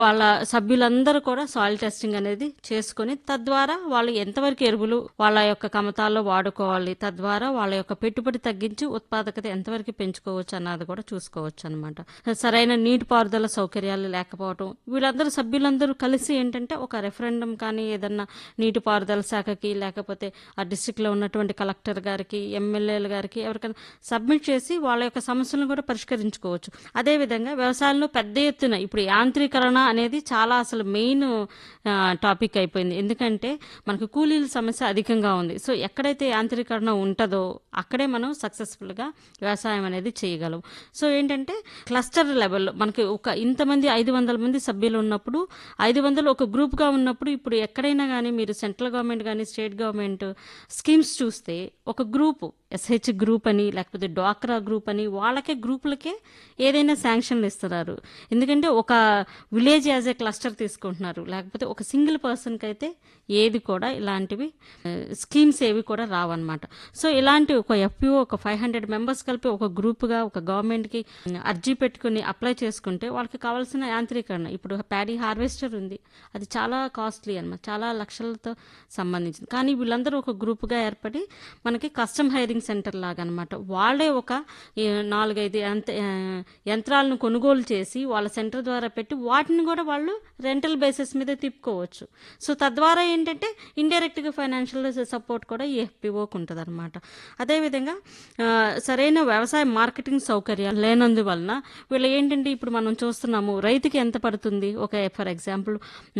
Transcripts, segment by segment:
వాళ్ళ సభ్యులందరూ కూడా సాయిల్ టెస్టింగ్ అనేది చేసుకొని తద్వారా వాళ్ళు ఎంతవరకు ఎరువులు వాళ్ళ యొక్క కమతాల్లో వాడుకోవాలి తద్వారా వాళ్ళ యొక్క పెట్టుబడి తగ్గించి ఉత్పాదకత ఎంతవరకు పెంచుకోవచ్చు అన్నది కూడా చూసుకోవచ్చు అనమాట సరైన నీటిపారుదల సౌకర్యాలు లేకపోవడం వీళ్ళందరూ సభ్యులందరూ కలిసి ఏంటంటే ఒక రెఫరెండం కానీ ఏదన్నా నీటిపారుదల శాఖకి లేకపోతే ఆ డిస్టిక్ లో ఉన్నటువంటి కలెక్టర్ గారికి ఎమ్మెల్యేల గారికి ఎవరికైనా సబ్మిట్ చేసి వాళ్ళ యొక్క సమస్యలను కూడా పరిష్కరించుకోవచ్చు అదేవిధంగా వ్యవసాయంలో పెద్ద ఎత్తున ఇప్పుడు యాంత్రీకరణ అనేది చాలా అసలు మెయిన్ టాపిక్ అయిపోయింది ఎందుకంటే మనకు కూలీల సమస్య అధికంగా ఉంది సో ఎక్కడైతే యాంత్రీకరణ ఉంటుందో అక్కడే మనం సక్సెస్ఫుల్గా వ్యవసాయం అనేది చేయగలం సో ఏంటంటే క్లస్టర్ లెవెల్లో మనకి ఒక ఇంతమంది ఐదు వందల మంది సభ్యులు ఉన్నప్పుడు ఐదు వందలు ఒక గ్రూప్గా ఉన్నప్పుడు ఇప్పుడు ఎక్కడైనా కానీ మీరు సెంట్రల్ గవర్నమెంట్ కానీ స్టేట్ గవర్నమెంట్ స్కీమ్స్ చూస్తే ఒక గ్రూపు ఎస్హెచ్ గ్రూప్ అని లేకపోతే డ్వాక్రా గ్రూప్ అని వాళ్ళకే గ్రూపులకే ఏదైనా శాంక్షన్లు ఇస్తున్నారు ఎందుకంటే ఒక విలేజ్ యాజ్ ఏ క్లస్టర్ తీసుకుంటున్నారు లేకపోతే ఒక సింగిల్ పర్సన్కి అయితే ఏది కూడా ఇలాంటివి స్కీమ్స్ ఏవి కూడా రావన్నమాట సో ఇలాంటి ఒక ఎఫ్పిఓ ఒక ఫైవ్ హండ్రెడ్ మెంబర్స్ కలిపి ఒక గ్రూప్గా ఒక గవర్నమెంట్కి అర్జీ పెట్టుకుని అప్లై చేసుకుంటే వాళ్ళకి కావాల్సిన యాంత్రీకరణ ఇప్పుడు ప్యాడీ హార్వెస్టర్ ఉంది అది చాలా కాస్ట్లీ అన్నమాట చాలా లక్షలతో సంబంధించింది కానీ వీళ్ళందరూ ఒక గ్రూప్గా ఏర్పడి మనకి కస్టమ్ హైరింగ్ సెంటర్ లాగా అనమాట వాళ్ళే ఒక ఏ, నాలుగైదు యంత్ర ఆ, యంత్రాలను కొనుగోలు చేసి వాళ్ళ సెంటర్ ద్వారా పెట్టి వాటిని కూడా వాళ్ళు రెంటల్ బేసిస్ మీద తిప్పుకోవచ్చు సో తద్వారా ఏంటంటే ఇండైరెక్ట్గా ఫైనాన్షియల్ సపోర్ట్ కూడా ఈ ఎఫ్పిఓకి ఉంటుంది అనమాట అదేవిధంగా ఆ, సరైన వ్యవసాయ మార్కెటింగ్ సౌకర్యాలు లేనందువలన వీళ్ళు ఏంటంటే ఇప్పుడు మనం చూస్తున్నాము రైతుకి ఎంత పడుతుంది ఒక ఫర్ ఎగ్జాంపుల్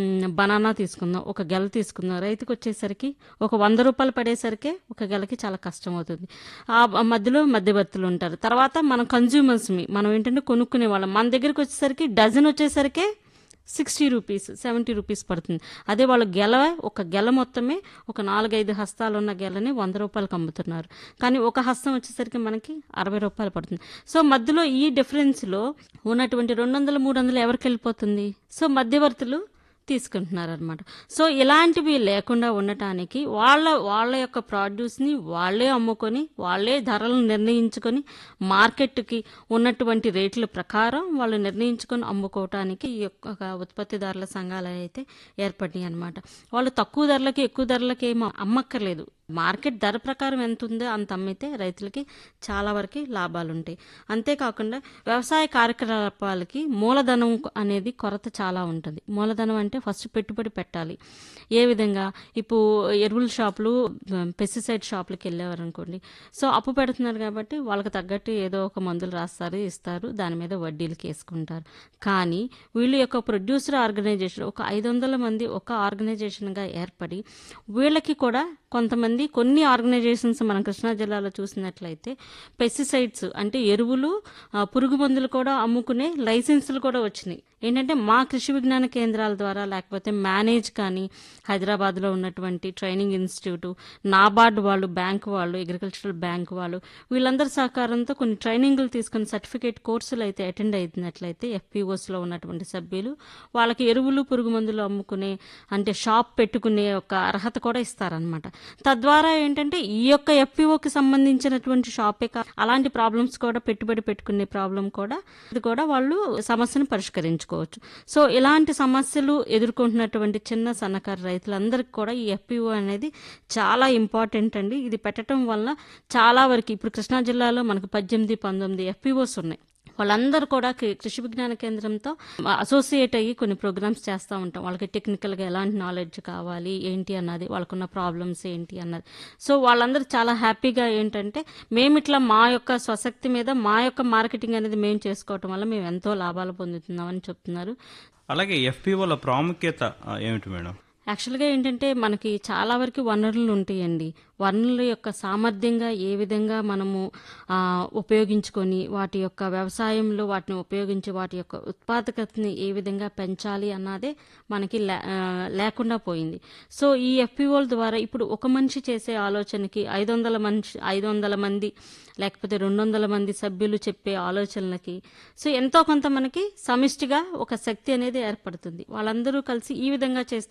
బనానా తీసుకుందాం ఒక గెల తీసుకుందాం రైతుకి వచ్చేసరికి ఒక వంద రూపాయలు పడేసరికి ఒక గెలకి చాలా కష్టం అవుతుంది ఆ మధ్యలో మధ్యవర్తులు ఉంటారు తర్వాత మనం కన్జ్యూమర్స్ మనం ఏంటంటే కొనుక్కునే వాళ్ళం మన దగ్గరికి వచ్చేసరికి డజన్ వచ్చేసరికి సిక్స్టీ రూపీస్ సెవెంటీ రూపీస్ పడుతుంది అదే వాళ్ళ గెల ఒక గెల మొత్తమే ఒక నాలుగైదు హస్తాలు ఉన్న గెలని వంద రూపాయలకు అమ్ముతున్నారు కానీ ఒక హస్తం వచ్చేసరికి మనకి అరవై రూపాయలు పడుతుంది సో మధ్యలో ఈ డిఫరెన్స్లో ఉన్నటువంటి రెండు వందలు మూడు వందలు ఎవరికి వెళ్ళిపోతుంది సో మధ్యవర్తులు తీసుకుంటున్నారు అనమాట సో ఇలాంటివి లేకుండా ఉండటానికి వాళ్ళ వాళ్ళ యొక్క ప్రొడ్యూస్ని వాళ్ళే అమ్ముకొని వాళ్ళే ధరలను నిర్ణయించుకొని మార్కెట్కి ఉన్నటువంటి రేట్ల ప్రకారం వాళ్ళు నిర్ణయించుకొని అమ్ముకోవటానికి ఈ యొక్క ఉత్పత్తిదారుల సంఘాలు అయితే ఏర్పడినాయి అనమాట వాళ్ళు తక్కువ ధరలకి ఎక్కువ ధరలకి ఏమో అమ్మక్కర్లేదు మార్కెట్ ధర ప్రకారం ఎంత ఉందో అంత అమ్మితే రైతులకి చాలా వరకు లాభాలు ఉంటాయి అంతేకాకుండా వ్యవసాయ కార్యకలాపాలకి మూలధనం అనేది కొరత చాలా ఉంటుంది మూలధనం అంటే ఫస్ట్ పెట్టుబడి పెట్టాలి ఏ విధంగా ఇప్పుడు ఎరువుల షాపులు పెస్టిసైడ్ షాపులకి వెళ్ళేవారు అనుకోండి సో అప్పు పెడుతున్నారు కాబట్టి వాళ్ళకి తగ్గట్టు ఏదో ఒక మందులు రాస్తారు ఇస్తారు దాని మీద వడ్డీలకి వేసుకుంటారు కానీ వీళ్ళ యొక్క ప్రొడ్యూసర్ ఆర్గనైజేషన్ ఒక ఐదు వందల మంది ఒక ఆర్గనైజేషన్గా ఏర్పడి వీళ్ళకి కూడా కొంతమంది కొన్ని ఆర్గనైజేషన్స్ మన కృష్ణా జిల్లాలో చూసినట్లయితే పెస్టిసైడ్స్ అంటే ఎరువులు ఆ, పురుగు మందులు కూడా అమ్ముకునే లైసెన్సులు కూడా వచ్చినాయి ఏంటంటే మా కృషి విజ్ఞాన కేంద్రాల ద్వారా లేకపోతే మేనేజ్ కానీ హైదరాబాద్లో ఉన్నటువంటి ట్రైనింగ్ ఇన్స్టిట్యూట్ నాబార్డ్ వాళ్ళు బ్యాంక్ వాళ్ళు అగ్రికల్చరల్ బ్యాంక్ వాళ్ళు వీళ్ళందరి సహకారంతో కొన్ని ట్రైనింగ్లు తీసుకుని సర్టిఫికేట్ కోర్సులు అయితే అటెండ్ అయినట్లయితే ఎఫ్పిఓస్లో ఉన్నటువంటి సభ్యులు వాళ్ళకి ఎరువులు పురుగు మందులు అమ్ముకునే అంటే షాప్ పెట్టుకునే ఒక అర్హత కూడా ఇస్తారనమాట తద్వారా ఏంటంటే ఈ యొక్క ఎఫ్పిఓకి సంబంధించినటువంటి షాపే కా అలాంటి ప్రాబ్లమ్స్ కూడా పెట్టుబడి పెట్టుకునే ప్రాబ్లం కూడా ఇది కూడా వాళ్ళు సమస్యను పరిష్కరించుకోవచ్చు సో ఇలాంటి సమస్యలు ఎదుర్కొంటున్నటువంటి చిన్న సన్నకారు రైతులందరికీ కూడా ఈ ఎఫ్పిఓ అనేది చాలా ఇంపార్టెంట్ అండి ఇది పెట్టడం వల్ల చాలా వరకు ఇప్పుడు కృష్ణా జిల్లాలో మనకు పద్దెనిమిది పంతొమ్మిది ఎఫ్పిఓస్ ఉన్నాయి వాళ్ళందరూ కూడా కృ- కృషి విజ్ఞాన కేంద్రంతో అసోసియేట్ అయ్యి కొన్ని ప్రోగ్రామ్స్ చేస్తూ ఉంటాం వాళ్ళకి టెక్నికల్గా ఎలాంటి నాలెడ్జ్ కావాలి ఏంటి అన్నది వాళ్ళకున్న ప్రాబ్లమ్స్ ఏంటి అన్నది సో వాళ్ళందరూ చాలా హ్యాపీగా ఏంటంటే మేము ఇట్లా మా యొక్క స్వశక్తి మీద మా యొక్క మార్కెటింగ్ అనేది మేము చేసుకోవటం వల్ల మేము ఎంతో లాభాలు పొందుతున్నామని చెప్తున్నారు అలాగే ఎఫ్పిఓల ప్రాముఖ్యత ఆ, ఏమిటి మేడం యాక్చువల్గా ఏంటంటే మనకి చాలా వరకు వనరులు ఉంటాయండి వనరుల యొక్క సామర్థ్యంగా ఏ విధంగా మనము ఆ, ఉపయోగించుకొని వాటి యొక్క వ్యవసాయంలో వాటిని ఉపయోగించి వాటి యొక్క ఉత్పాదకతని ఏ విధంగా పెంచాలి అన్నదే మనకి లే- ఆ, లేకుండా పోయింది సో ఈ ఎఫ్పిఓల ద్వారా ఇప్పుడు ఒక మనిషి చేసే ఆలోచనకి ఐదు వందల మనిషి ఐదు వందల మంది లేకపోతే రెండు వందల మంది సభ్యులు చెప్పే ఆలోచనలకి సో ఎంతో కొంత మనకి సమిష్టిగా ఒక శక్తి అనేది ఏర్పడుతుంది వాళ్ళందరూ కలిసి ఈ విధంగా చేస్తే బాగుంటుంది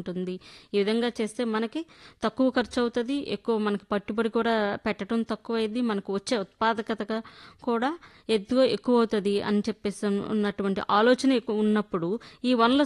ఉంటుంది ఈ విధంగా చేస్తే మనకి తక్కువ ఖర్చు అవుతుంది ఎక్కువ మనకి పట్టుబడి కూడా పెట్టడం తక్కువ అయింది మనకు వచ్చే ఉత్పాదకత కూడా ఎక్కువ ఎక్కువ అవుతుంది అని చెప్పేసి ఉన్నటువంటి ఆలోచన ఎక్కువ ఉన్నప్పుడు ఈ వనరుల